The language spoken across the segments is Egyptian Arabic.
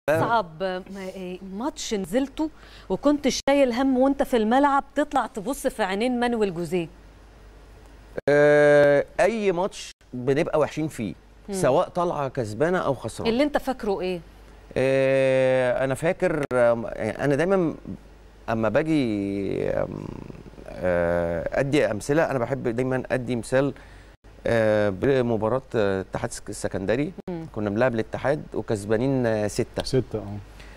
اصعب ماتش نزلته وكنت شايل هم وانت في الملعب تطلع تبص في عينين مانويل جوزيه آه، اي ماتش بنبقى وحشين فيه سواء طالعه كسبانه او خسرانه اللي انت فاكره ايه آه، انا فاكر آم، يعني انا دايما اما باجي آم، آه، ادي امثله انا بحب دايما ادي مثال آه، بمباراه آه، اتحاد السكندري مم. كنا بنلعب الاتحاد وكسبانين آه، سته ستة اه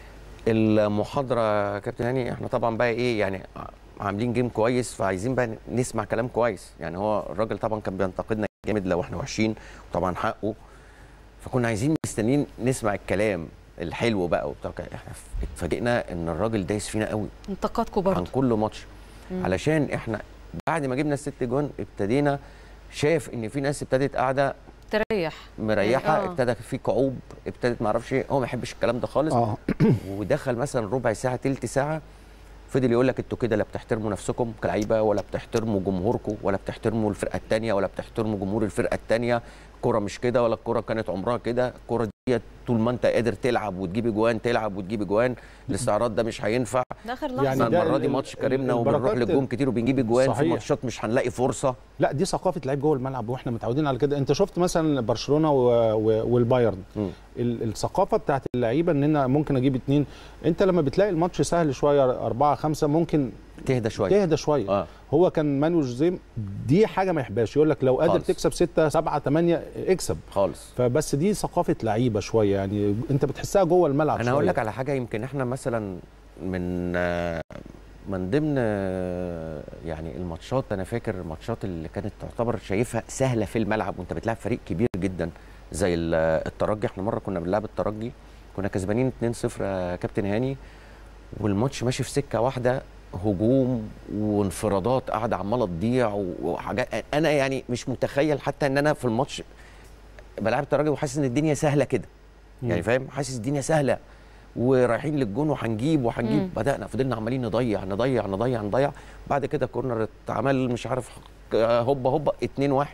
المحاضره يا كابتن هاني احنا طبعا بقى ايه يعني عاملين جيم كويس فعايزين بقى نسمع كلام كويس يعني هو الراجل طبعا كان بينتقدنا جامد لو احنا وحشين وطبعا حقه فكنا عايزين مستنيين نسمع الكلام الحلو بقى وبتاع كده. احنا اتفاجئنا ان الراجل دايس فينا قوي انتقادكم عن برضه كل ماتش علشان احنا بعد ما جبنا الست جون ابتدينا شايف ان في ناس ابتدت قاعده تريح مريحه آه. ابتدى في كعوب ابتدت ما اعرفش ايه هو ما يحبش الكلام ده خالص اه ودخل مثلا ربع ساعه تلت ساعه فضل يقول لك انتوا كده لا بتحترموا نفسكم كلعيبه ولا بتحترموا جمهوركم ولا بتحترموا الفرقه الثانيه ولا بتحترموا جمهور الفرقه الثانيه الكوره مش كده ولا الكوره كانت عمرها كده الكوره دي طول ما انت قادر تلعب وتجيب اجوان تلعب وتجيب اجوان الاستعراض ده مش هينفع ده اخر لحظه يعني احنا ده المره دي ال- ماتش ال- كريمنا وبنروح البركات للجون كتير وبنجيب اجوان في صحيح. ماتشات مش هنلاقي فرصه لا دي ثقافه لعيب جوه الملعب واحنا متعودين على كده انت شفت مثلا برشلونه و- و- والبايرن مم. ال- الثقافه بتاعت اللعيبه ان انا ممكن اجيب اتنين انت لما بتلاقي الماتش سهل شويه أربعة خمسة ممكن تهدى شويه تهدى شويه اه هو كان مانو جوزيه دي حاجه ما يحبهاش يقول لك لو قادر خالص. تكسب ستة سبعة ثمانية اكسب خالص فبس دي ثقافه لعيبه شويه يعني انت بتحسها جوه الملعب انا هقول شوية. لك على حاجه يمكن احنا مثلا من آه، من ضمن آه، يعني الماتشات انا فاكر الماتشات اللي كانت تعتبر شايفها سهله في الملعب وانت بتلعب فريق كبير جدا زي ال- الترجي احنا مره كنا بنلعب الترجي كنا كسبانين 2-0 يا كابتن هاني والماتش ماشي في سكه واحده هجوم وانفرادات قاعده عماله تضيع وحاجات انا يعني مش متخيل حتى ان انا في الماتش بلعب الترجي وحاسس ان الدنيا سهله كده يعني فاهم حاسس الدنيا سهله ورايحين للجون وهنجيب مم. وهنجيب بدانا فضلنا عمالين نضيع نضيع نضيع نضيع بعد كده كورنر اتعمل مش عارف هوبا هوبا 2 1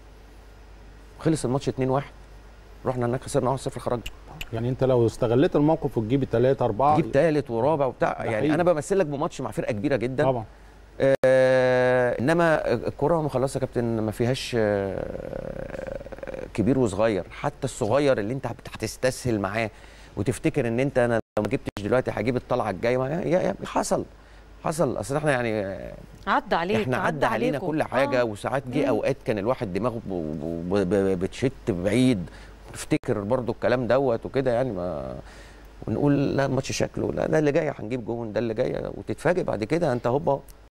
خلص الماتش 2 1 رحنا هناك خسرنا 1 0 خرجنا يعني انت لو استغليت الموقف وتجيب الثلاثه اربعه جيب ثالث ورابع وبتاع ده يعني حقيقي. انا بمثل لك بماتش مع فرقه كبيره جدا طبعا آه انما الكره مخلصه يا كابتن ما فيهاش آه كبير وصغير حتى الصغير اللي انت هت- هتستسهل معاه وتفتكر ان انت انا لو ما جبتش دلوقتي هجيب الطلعه الجايه ما- يا- يا- حصل حصل اصل احنا يعني آه، عدى عليك احنا عدى علينا عليكم. كل حاجه آه. وساعات جه مم. اوقات كان الواحد دماغه ب- ب- ب- بتشت بعيد نفتكر برضو الكلام دوت وكده يعني ما ونقول لا الماتش شكله لا ده اللي جاي هنجيب جون ده اللي جاي وتتفاجئ بعد كده انت هوبا